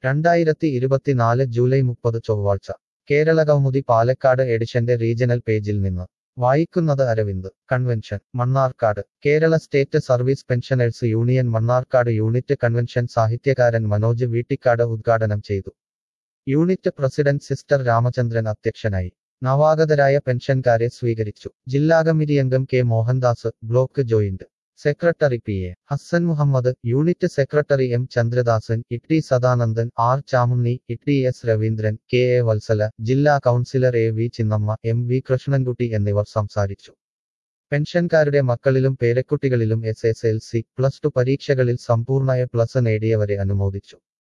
രണ്ടായിരത്തി ഇരുപത്തിനാല് ജൂലൈ മുപ്പത് ചൊവ്വാഴ്ച കേരള കൗമുദി പാലക്കാട് എഡിഷന്റെ റീജണൽ പേജിൽ നിന്ന് വായിക്കുന്നത് Aravind convention Mannarkkad Kerala state service pensioners union Mannarkkad unit convention സാഹിത്യകാരൻ മനോജ് വീട്ടിക്കാട് ഉദ്ഘാടനം ചെയ്തു യൂണിറ്റ് പ്രസിഡന്റ് സിസ്റ്റർ രാമചന്ദ്രൻ അധ്യക്ഷനായി നവാഗതരായ പെൻഷൻകാരെ സ്വീകരിച്ചു ജില്ലാ കമ്മിറ്റി അംഗം K Mohandas block joint secretary P A Hasan Muhammad unit secretary M Chandradasan Itty Sadanandan R Chamunni Itty S Raveendran K A Vatsala ജില്ലാ councillor A V Chinnamma M V Krishnankutty എന്നിവർ സംസാരിച്ചു പെൻഷൻകാരുടെ മക്കളിലും പേരക്കുട്ടികളിലും S S L C plus two പരീക്ഷകളിൽ സമ്പൂർണ്ണ എ പ്ലസ് നേടിയവരെ അനുമോദിച്ചു